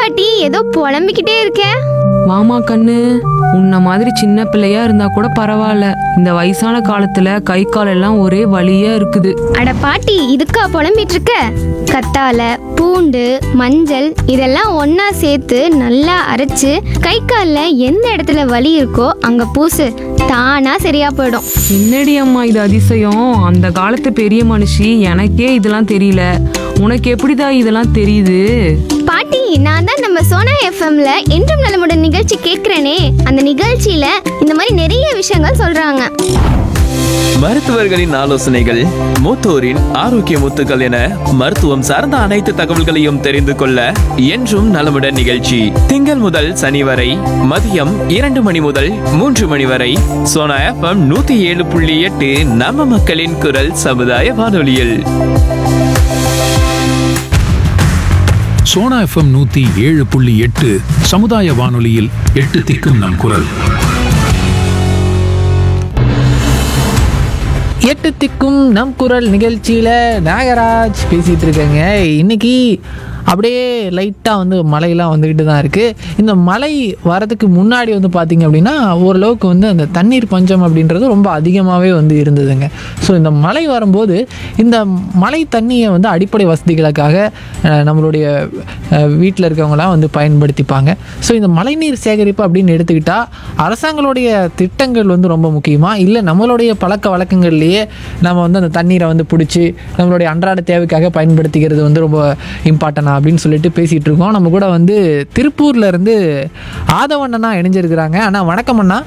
பாட்டி ஏதோ புலம்பிக்கிட்டே இருக்க வாமா கண்ணு உன்ன மாதிரி சின்ன பிள்ளையா இருந்தா கூட பரவாயில்ல இந்த வயசான காலத்துல கை கால் எல்லாம் ஒரே வலியா இருக்குது அட பாட்டி இதுக்கா புலம்பிட்டு இருக்க கத்தால பூண்டு மஞ்சள் இதெல்லாம் ஒண்ணா சேர்த்து நல்லா அரைச்சு கை காலில் எந்த இடத்துல வலி இருக்கோ அங்க பூசு தானா சரியா போயிடும் என்னடி அம்மா இது அதிசயம் அந்த காலத்து பெரிய மனுஷி எனக்கே இதெல்லாம் தெரியல உனக்கு எப்படிதான் இதெல்லாம் தெரியுது பாட்டி நான் தான் நம்ம சோனா எஃப்எம்ல என்றும் நலமுடன் நிகழ்ச்சி கேட்கிறேனே அந்த நிகழ்ச்சியில இந்த மாதிரி நிறைய விஷயங்கள் சொல்றாங்க மருத்துவர்களின் ஆலோசனைகள் மூத்தோரின் ஆரோக்கிய முத்துக்கள் என மருத்துவம் சார்ந்த அனைத்து தகவல்களையும் தெரிந்து கொள்ள என்றும் நலமுடன் நிகழ்ச்சி திங்கள் முதல் சனி வரை மதியம் இரண்டு மணி முதல் மூன்று மணி வரை சோனா எஃப்எம் நூத்தி ஏழு புள்ளி எட்டு நம்ம மக்களின் குரல் சமுதாய வானொலியில் சோனா எஃப்எம் நூத்தி ஏழு புள்ளி எட்டு சமுதாய வானொலியில் எட்டு திக்கும் நம் குரல் எட்டு திக்கும் நம் குரல் நிகழ்ச்சியில் நாகராஜ் பேசிகிட்டு இருக்கேங்க இன்னைக்கு அப்படியே லைட்டாக வந்து மழையெல்லாம் வந்துக்கிட்டு தான் இருக்குது இந்த மழை வரதுக்கு முன்னாடி வந்து பார்த்திங்க அப்படின்னா ஓரளவுக்கு வந்து அந்த தண்ணீர் பஞ்சம் அப்படின்றது ரொம்ப அதிகமாகவே வந்து இருந்ததுங்க ஸோ இந்த மழை வரும்போது இந்த மழை தண்ணியை வந்து அடிப்படை வசதிகளுக்காக அஹ், நம்மளுடைய வீட்டில் இருக்கவங்களாம் வந்து பயன்படுத்திப்பாங்க ஸோ இந்த மழைநீர் சேகரிப்பு அப்படின்னு எடுத்துக்கிட்டால் அரசாங்களுடைய திட்டங்கள் வந்து ரொம்ப முக்கியமாக இல்லை நம்மளுடைய பழக்க வழக்கங்கள்லேயே நம்ம வந்து அந்த தண்ணீரை வந்து பிடிச்சி நம்மளுடைய அன்றாட தேவைக்காக பயன்படுத்திக்கிறது வந்து ரொம்ப இம்பார்ட்டனா அப்படின்னு சொல்லிட்டு பேசிகிட்டு இருக்கோம் நம்ம கூட வந்து திருப்பூர்ல இருந்து ஆதவண்ணனா இணைஞ்சிருக்கிறாங்க அண்ணா வணக்கம் அண்ணா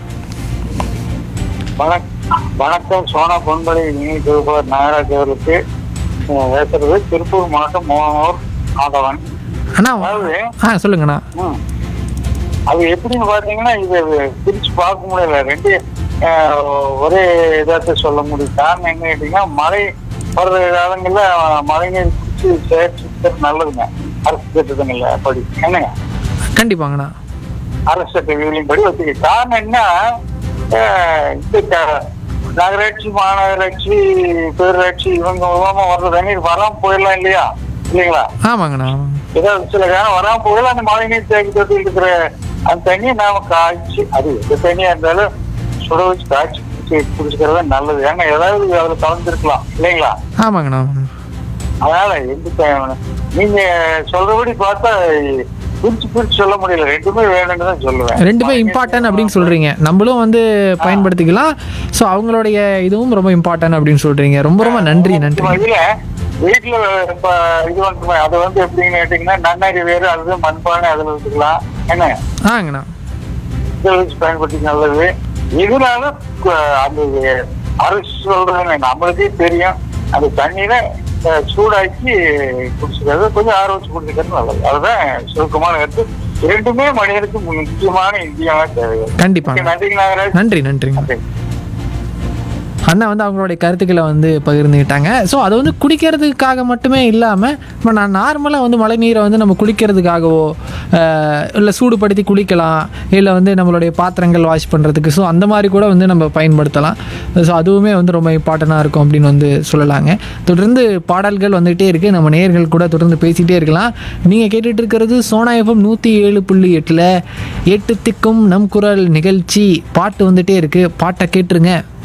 வணக்கம் வணக்கம் சோனா பொன்பலை இணை தொகுப்பாளர் நாகராஜ் அவர்களுக்கு அஹ், பேசுறது திருப்பூர் மாவட்டம் மோகனூர் ஆதவன் அண்ணா அதாவது ஆ சொல்லுங்கண்ணா ம், அது எப்படின்னு பாத்தீங்கன்னா இது பிரிச்சு பார்க்க முடியல ரெண்டு அஹ், ஒரே இதாத்த சொல்ல முடியும் காரணம் என்ன கேட்டீங்கன்னா மழை வர்ற காலங்கள்ல மழைநீர் பிடிச்சி சேர்த்து நல்லதுங்க அரசு திட்டத்துங்கள்ல படி என்னங்க கண்டிப்பாங்கண்ணா அரசு சட்ட விதிகளின் படி வச்சுக்க காரணம் என்ன அஹ், இந்த க- நகராட்சி மாநகராட்சி பேரூராட்சி இவங்க மூலமா வர்ற தண்ணீர் வராம போயிடலாம் இல்லையா இல்லைங்களா ஆமாங்கண்ணா ஏதாவது சில காலம் வராம போயிடலாம் அந்த மழை நீர் தேக்கி தொட்டியில் இருக்கிற அந்த தண்ணியை நாம காய்ச்சி அது எந்த தண்ணியா இருந்தாலும் சுட வச்சு காய்ச்சி குடிச்சு குடிச்சுக்கிறது நல்லது ஏன்னா ஏதாவது அதுல கலந்துருக்கலாம் இல்லைங்களா ஆமாங்கண்ணா அதனால எந்த த- நீங்க சொல்றபடி பார்த்தா பிரிச்சு பிரிச்சு சொல்ல முடியல ரெண்டுமே வேணும்னு தான் சொல்லுவேன் ரெண்டுமே இம்பார்ட்டன்ட் அப்படின்னு சொல்கிறீங்க நம்மளும் வந்து பயன்படுத்திக்கலாம் ஸோ அவங்களுடைய இதுவும் ரொம்ப இம்பார்ட்டன்ட் அப்படின்னு சொல்கிறீங்க ரொம்ப ரொம்ப நன்றி நன்றி இதுல வீட்டுல இப்ப இது வந்து அது வந்து எப்படின்னு கேட்டீங்கன்னா நன்னரி வேறு அல்லது மண்பானை அதுல வச்சுக்கலாம் என்ன ஆங்கண்ணா இதை வச்சு பயன்படுத்தி நல்லது இதனால கு- அந்த அரசு சொல்றது நம்மளுக்கே தெரியும் அந்த தண்ணீரை அஹ், சூடாக்கி குடிச்சுக்கிறது கொஞ்சம் ஆற வச்சு குடிச்சுக்கிறது நல்லது அதுதான் சுருக்கமான கருத்து இரண்டுமே மனிதனுக்கு முக்கியமான இந்தியாவா தேவை கண்டிப்பாங்க நன்றி நாகராஜ் நன்றி நன்றிங்க நன்றி அண்ணா வந்து அவங்களுடைய கருத்துக்களை வந்து பகிர்ந்துக்கிட்டாங்க ஸோ அது வந்து குடிக்கிறதுக்காக மட்டுமே இல்லாமல் இப்போ நான் நார்மலாக வந்து மழை நீரை வந்து நம்ம குளிக்கிறதுக்காகவோ இல்லை சூடுபடுத்தி குளிக்கலாம் இல்லை வந்து நம்மளுடைய பாத்திரங்கள் வாஷ் பண்ணுறதுக்கு ஸோ அந்த மாதிரி கூட வந்து நம்ம பயன்படுத்தலாம் ஸோ அதுவுமே வந்து ரொம்ப இம்பார்ட்டண்ட்டாக இருக்கும் அப்படின்னு வந்து சொல்லலாங்க தொடர்ந்து பாடல்கள் வந்துகிட்டே இருக்குது நம்ம நேயர்கள் கூட தொடர்ந்து பேசிகிட்டே இருக்கலாம் நீங்கள் கேட்டுட்டு இருக்கிறது சோனா எஃப்எம் நூற்றி ஏழு புள்ளி எட்டில் எட்டு திக்கும் நம் குரல் நிகழ்ச்சி பாட்டு வந்துகிட்டே இருக்குது பாட்டை கேட்டுருங்க